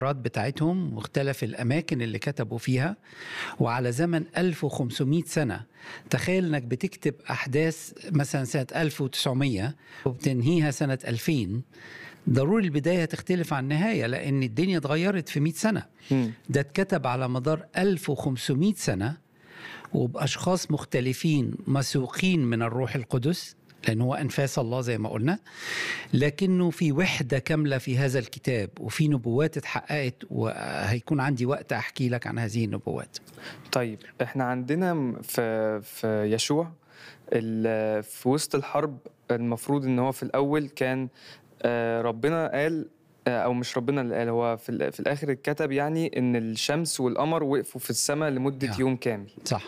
بتاعتهم واختلف الأماكن اللي كتبوا فيها وعلى زمن 1500 سنة تخيل انك بتكتب أحداث مثلا سنة 1900 وبتنهيها سنة 2000 ضروري البداية تختلف عن النهاية لأن الدنيا اتغيرت في 100 سنة مم. ده اتكتب على مدار 1500 سنة وبأشخاص مختلفين مسوقين من الروح القدس لأن هو أنفاس الله زي ما قلنا لكنه في وحدة كاملة في هذا الكتاب وفي نبوات اتحققت وهيكون عندي وقت أحكي لك عن هذه النبوات طيب احنا عندنا م- في في يشوع ال- في وسط الحرب المفروض ان هو في الاول كان آه، ربنا قال آه، او مش ربنا اللي قال هو في, ال- في الاخر اتكتب يعني ان الشمس والقمر وقفوا في السماء لمده يا. يوم كامل صح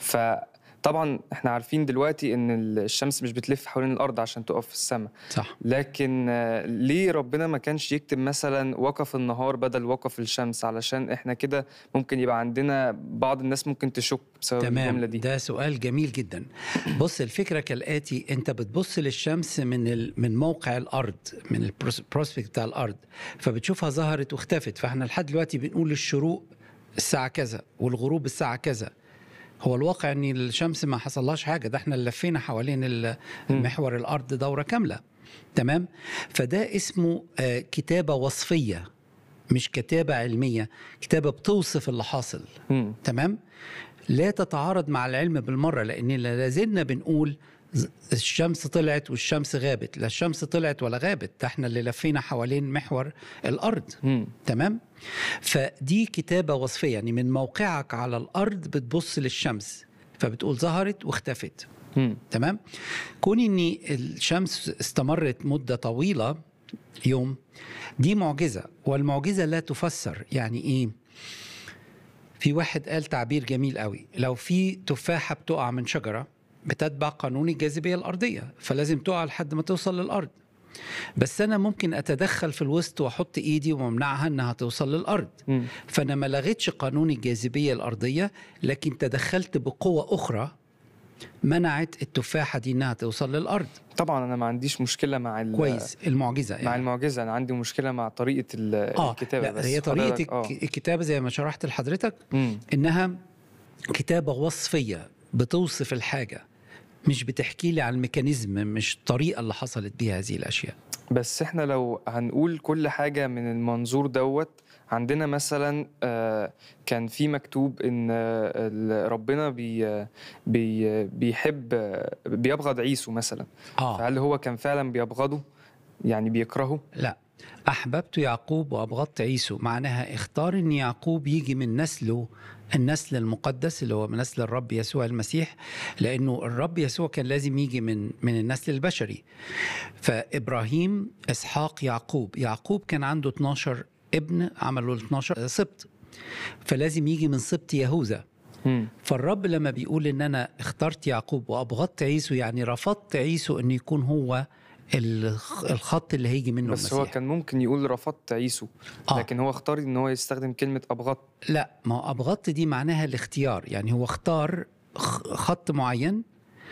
فطبعا احنا عارفين دلوقتي ان الشمس مش بتلف حوالين الارض عشان تقف في السماء صح لكن آه، ليه ربنا ما كانش يكتب مثلا وقف النهار بدل وقف الشمس علشان احنا كده ممكن يبقى عندنا بعض الناس ممكن تشك بسبب الجملة تمام دي ده سؤال جميل جدا بص الفكره كالاتي انت بتبص للشمس من ال... من موقع الارض من البروسبكت بتاع الارض فبتشوفها ظهرت واختفت فاحنا لحد دلوقتي بنقول الشروق الساعه كذا والغروب الساعه كذا هو الواقع ان الشمس ما حصلهاش حاجه ده احنا اللي لفينا حوالين ال- محور الارض دوره كامله تمام فده اسمه آه، كتابه وصفيه مش كتابه علميه كتابه بتوصف اللي حاصل مم. تمام لا تتعارض مع العلم بالمره لان لازلنا بنقول ز- الشمس طلعت والشمس غابت لا الشمس طلعت ولا غابت ده احنا اللي لفينا حوالين محور الارض مم. تمام فدي كتابه وصفيه يعني من موقعك على الارض بتبص للشمس فبتقول ظهرت واختفت مم. تمام كون ان الشمس استمرت مده طويله يوم دي معجزه والمعجزه لا تفسر يعني ايه في واحد قال تعبير جميل قوي لو في تفاحه بتقع من شجره بتتبع قانون الجاذبيه الارضيه فلازم تقع لحد ما توصل للارض بس انا ممكن اتدخل في الوسط واحط ايدي وممنعها انها توصل للارض مم. فانا ما لغيتش قانون الجاذبيه الارضيه لكن تدخلت بقوه اخرى منعت التفاحه دي انها توصل للارض طبعا انا ما عنديش مشكله مع ال- كويس المعجزه مع يعني المعجزه انا عندي مشكله مع طريقه ال- اه الكتابه لا بس هي طريقه حضرتك- اه الك- الكتابه زي ما شرحت لحضرتك مم. انها كتابه وصفيه بتوصف الحاجه مش بتحكي لي عن الميكانيزم مش الطريقه اللي حصلت بيها هذه الاشياء بس احنا لو هنقول كل حاجة من المنظور دوت عندنا مثلا آه، كان في مكتوب ان آه، ال- ربنا بي بي بيحب آه، بيبغض عيسو مثلا اه فهل هو كان فعلا بيبغضه يعني بيكرهه لا أحببت يعقوب وأبغضت عيسو معناها اختار أن يعقوب يجي من نسله النسل المقدس اللي هو من نسل الرب يسوع المسيح لأنه الرب يسوع كان لازم يجي من من النسل البشري فإبراهيم إسحاق يعقوب يعقوب كان عنده 12 ابن عملوا ال 12 سبط فلازم يجي من سبط يهوذا مم. فالرب لما بيقول ان انا اخترت يعقوب وابغضت عيسو يعني رفضت عيسو انه يكون هو الخ- الخط اللي هيجي منه بس المسيح هو كان ممكن يقول رفضت عيسو آه. لكن هو اختار ان هو يستخدم كلمة ابغض لا ما هو ابغضت دي معناها الاختيار يعني هو اختار خ- خط معين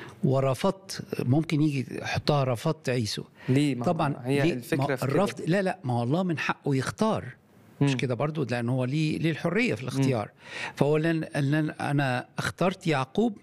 ورفضت ممكن يجي يحطها رفضت عيسو ليه ما طبعا هي ليه؟ الفكرة ما في الرفض كده. لا لا ما هو الله من حقه يختار مش مم. كده برضو لان هو ليه ليه الحريه في الاختيار فهو لن لن انا اخترت يعقوب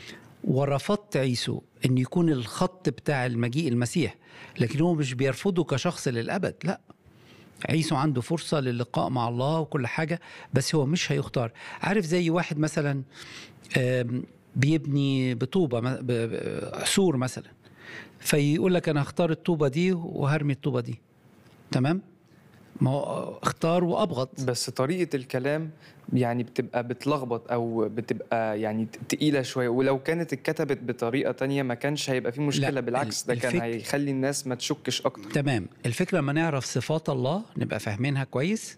ورفضت عيسو ان يكون الخط بتاع المجيء المسيح لكن هو مش بيرفضه كشخص للابد لا عيسو عنده فرصه للقاء مع الله وكل حاجه بس هو مش هيختار عارف زي واحد مثلا آم، بيبني بطوبه م- ب- ب- سور مثلا فيقول لك انا هختار الطوبه دي وهرمي الطوبه دي تمام ما هو اختار وابغض بس طريقة الكلام يعني بتبقى بتلخبط أو بتبقى يعني تقيلة شوية ولو كانت اتكتبت بطريقة تانية ما كانش هيبقى في مشكلة لا، بالعكس ده كان الفك- هيخلي الناس ما تشكش أكتر تمام الفكرة لما نعرف صفات الله نبقى فاهمينها كويس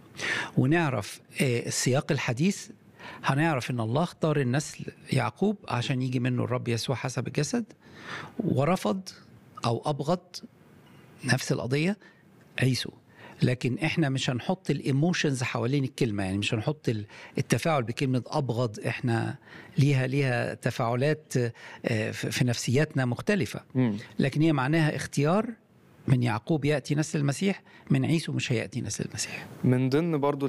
ونعرف آه، سياق الحديث هنعرف ان الله اختار النسل يعقوب عشان يجي منه الرب يسوع حسب الجسد ورفض او ابغض نفس القضية عيسو لكن احنا مش هنحط الايموشنز حوالين الكلمه يعني مش هنحط ال- التفاعل بكلمه ابغض احنا ليها ليها تفاعلات آه، في في نفسياتنا مختلفه مم. لكن هي معناها اختيار من يعقوب ياتي نسل المسيح من عيسو مش هياتي نسل المسيح من ضمن برضو